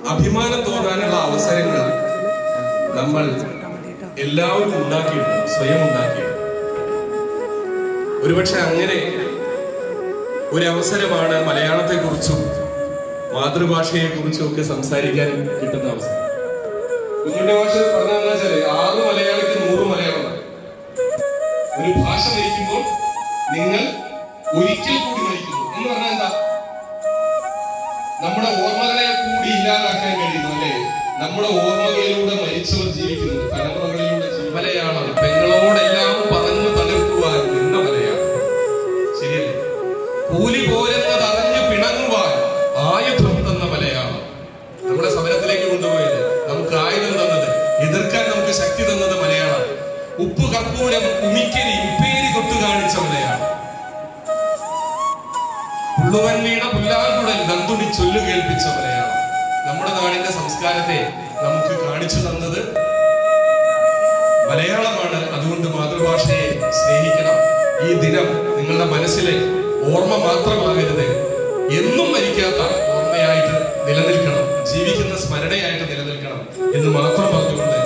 അഭിമാനം തോന്നാനുള്ള അവസരങ്ങൾ നമ്മൾ എല്ലാവരും ഉണ്ടാക്കിയിട്ടുണ്ട് സ്വയം ഉണ്ടാക്കിയിട്ടുണ്ട് ഒരുപക്ഷെ അങ്ങനെ ഒരു അവസരമാണ് മലയാളത്തെ കുറിച്ചും മാതൃഭാഷയെ കുറിച്ചും ഒക്കെ സംസാരിക്കാൻ കിട്ടുന്ന അവസരം കുഞ്ഞുണ്ണിയുടെ ഭാഷ പറഞ്ഞാൽ വെച്ചാല് ആറ് മലയാളിക്ക് നൂറ് മലയാളമാണ് ഒരു ഭാഷ മരിക്കുമ്പോൾ നിങ്ങൾ ഒരിക്കൽ കൂടി മരിക്കുന്നു എന്ന് പറഞ്ഞാൽ എന്താ നമ്മുടെ ഓർമ്മകളെ കൂടി ഇല്ലാതാക്കാൻ കഴിയുന്നു അല്ലേ നമ്മുടെ ഓർമ്മകളിലൂടെ മരിച്ചവർ ജീവിക്കുന്നു തലമുറകളിലൂടെ ജീവി- മലയാളം പെങ്ങളോടെല്ലാം പറഞ്ഞു തകർക്കുവാൻ നിന്ന മലയാളം ശരിയല്ലേ കൂലി പോരുന്നത് അറിഞ്ഞു പിണങ്ങുവാൻ ആയുധം തന്ന മലയാളം നമ്മളെ സമരത്തിലേക്ക് കൊണ്ടുപോയത് നമുക്ക് ആയുധം തന്നത് എതിർക്കാൻ നമുക്ക് ശക്തി തന്നത് മലയാളം ഉപ്പ് കർപ്പൂരം ഉമിക്കരി ഉപ്പേരി തൊട്ട് കാണിച്ച മലയാളം പുള്ളുവൻ വീണ പുല്ലാങ്കുടൽ നന്ദുണി ചൊല്ലു കേൾപ്പിച്ച മലയാളം നമ്മുടെ നാടിന്റെ സംസ്കാരത്തെ നമുക്ക് കാണിച്ചു തന്നത് മലയാളമാണ് അതുകൊണ്ട് മാതൃഭാഷയെ സ്നേഹിക്കണം ഈ ദിനം നിങ്ങളുടെ മനസ്സിലെ ഓർമ്മ മാത്രമാകരുത് എന്നും മരിക്കാത്ത ഓർമ്മയായിട്ട് നിലനിൽക്കണം ജീവിക്കുന്ന സ്മരണയായിട്ട് നിലനിൽക്കണം എന്ന് മാത്രം പറഞ്ഞുകൊണ്ട്